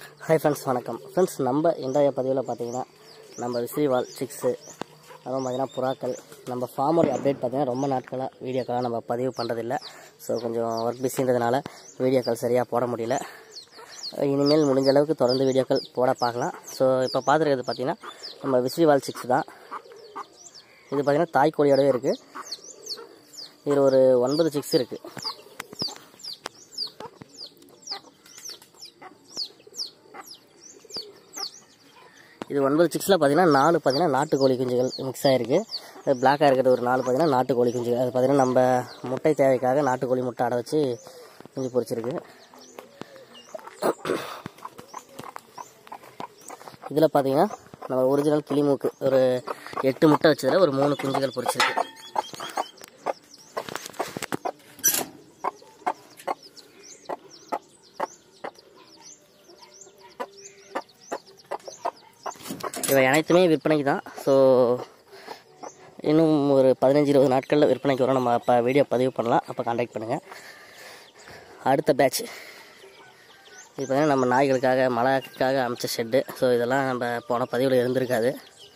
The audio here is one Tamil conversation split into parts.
ஹாய் ஃப்ரெண்ட்ஸ் வணக்கம் ஃப்ரெண்ட்ஸ் நம்ம இன்றைய பதிவில் பார்த்தீங்கன்னா நம்ம விசிறிவால் சிக்ஸு அப்புறம் பார்த்தீங்கன்னா புறாக்கள் நம்ம ஃபார்மோட அப்டேட் பார்த்தீங்கன்னா ரொம்ப நாட்களாக வீடியோக்களாக நம்ம பதிவு பண்ணுறதில்ல ஸோ கொஞ்சம் ஒர்க் பிஸின்றதுனால வீடியோக்கள் சரியாக போட முடியல இனிமேல் முடிஞ்ச அளவுக்கு தொடர்ந்து வீடியோக்கள் போட பார்க்கலாம் ஸோ இப்போ பார்த்துருக்கிறது பார்த்தீங்கன்னா நம்ம விசிறிவால் சிக்ஸ் தான் இது பார்த்தீங்கன்னா தாய் கோழியோடவே இருக்குது இதில் ஒரு ஒன்பது சிக்ஸ் இருக்குது இது ஒன்பது சிக்ஸில் பார்த்தீங்கன்னா நாலு பார்த்தீங்கன்னா நாட்டுக்கோழி குஞ்சுகள் மிக்ஸ் ஆகிருக்கு பிளாக்காக இருக்கிறது ஒரு நாலு பார்த்தீங்கன்னா நாட்டுக்கோழி குஞ்சுகள் அது பார்த்தீங்கன்னா நம்ம முட்டை தேவைக்காக நாட்டுக்கோழி முட்டை அடை வச்சு குஞ்சு பொரிச்சிருக்கு இதில் பார்த்தீங்கன்னா நம்ம ஒரிஜினல் கிளிமூக்கு ஒரு எட்டு முட்டை வச்சதில் ஒரு மூணு குஞ்சுகள் பொரிச்சிருக்கு இவை அனைத்துமே விற்பனைக்கு தான் ஸோ இன்னும் ஒரு பதினஞ்சு இருபது நாட்களில் விற்பனைக்கு வரும் நம்ம அப்போ வீடியோ பதிவு பண்ணலாம் அப்போ காண்டாக்ட் பண்ணுங்கள் அடுத்த பேட்ச் இது பார்த்தீங்கன்னா நம்ம நாய்களுக்காக மழைக்காக அமைச்ச ஷெட்டு ஸோ இதெல்லாம் நம்ம போன பதிவில் இருந்திருக்காது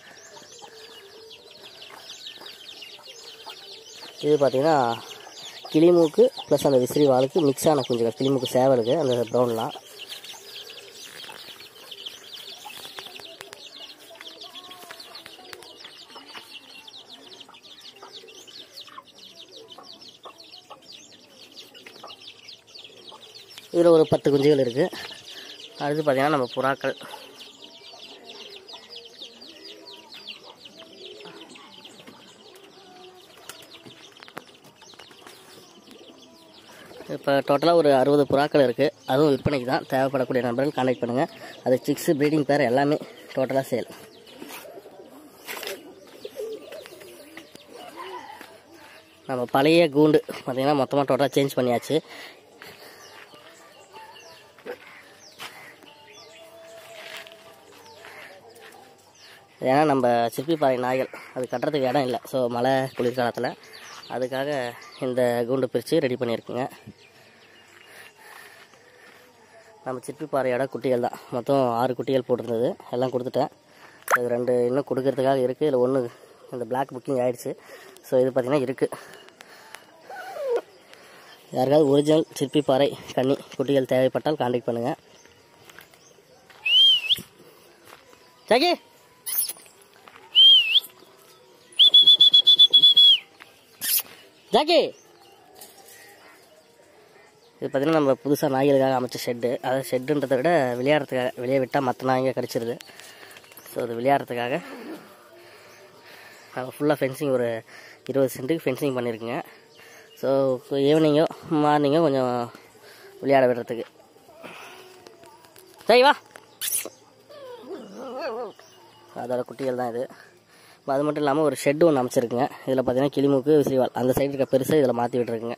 இது பார்த்தீங்கன்னா கிளிமூக்கு ப்ளஸ் அந்த விசிறி வாளுக்கு மிக்ஸ் ஆன குஞ்சுகள் கிளிமூக்கு சேவலுக்கு அந்த ப்ரௌன்லாம் இதில் ஒரு பத்து குஞ்சுகள் இருக்குது அடுத்து பார்த்திங்கன்னா நம்ம புறாக்கள் இப்போ டோட்டலாக ஒரு அறுபது புறாக்கள் இருக்குது அதுவும் விற்பனைக்கு தான் தேவைப்படக்கூடிய நண்பர்கள் கான்டாக்ட் பண்ணுங்கள் அது சிக்ஸு ப்ரீடிங் பேர் எல்லாமே டோட்டலாக சேல் நம்ம பழைய கூண்டு பார்த்திங்கன்னா மொத்தமாக டோட்டலாக சேஞ்ச் பண்ணியாச்சு ஏன்னா நம்ம சிற்பிப்பாறை நாய்கள் அது கட்டுறதுக்கு இடம் இல்லை ஸோ மழை குளிர்காலத்தில் அதுக்காக இந்த கூண்டு பிரித்து ரெடி பண்ணியிருக்குங்க நம்ம சிற்பிப்பாறையோட குட்டிகள் தான் மொத்தம் ஆறு குட்டிகள் போட்டிருந்தது எல்லாம் கொடுத்துட்டேன் இது ரெண்டு இன்னும் கொடுக்கறதுக்காக இருக்குது இதில் ஒன்று இந்த பிளாக் புக்கிங் ஆகிடுச்சு ஸோ இது பார்த்திங்கன்னா இருக்குது யாருக்காவது ஒரிஜினல் சிற்பிப்பாறை கன்னி குட்டிகள் தேவைப்பட்டால் கான்டாக்ட் பண்ணுங்கள் ஜாக்கி ஜாக்கி இது பார்த்தீங்கன்னா நம்ம புதுசாக நாய்களுக்காக அமைச்ச ஷெட்டு அதாவது ஷெட்டுன்றதை விட விளையாடுறதுக்காக வெளியே விட்டால் மற்ற நாய்ங்க கிடச்சிருது ஸோ அது விளையாடுறதுக்காக நம்ம ஃபுல்லாக ஃபென்சிங் ஒரு இருபது சென்ட்டுக்கு ஃபென்சிங் பண்ணியிருக்குங்க ஸோ ஈவினிங்கோ மார்னிங்கோ கொஞ்சம் விளையாட விடுறதுக்கு சரி வா அதோட குட்டிகள் தான் இது அது மட்டும் இல்லாமல் ஒரு ஷெட்டு ஒன்று அமைச்சிருக்குங்க இதில் பார்த்தீங்கன்னா கிளிமூக்கு விசிறிவால் அந்த சைடு இருக்க பெருசாக இதில் மாற்றி விட்டுருக்குங்க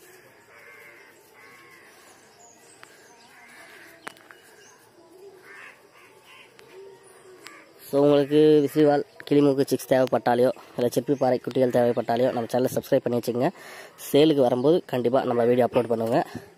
ஸோ உங்களுக்கு விசிறிவால் கிளிமூக்கு சிக்ஸ் தேவைப்பட்டாலையோ இல்லை சிப்பி பாறை குட்டிகள் தேவைப்பட்டாலையோ நம்ம சேனலை சப்ஸ்கிரைப் பண்ணி வச்சுக்கோங்க சேலுக்கு வரும்போது கண்டிப்பாக நம்ம வீடியோ அப்லோட் பண்ணுவோங்க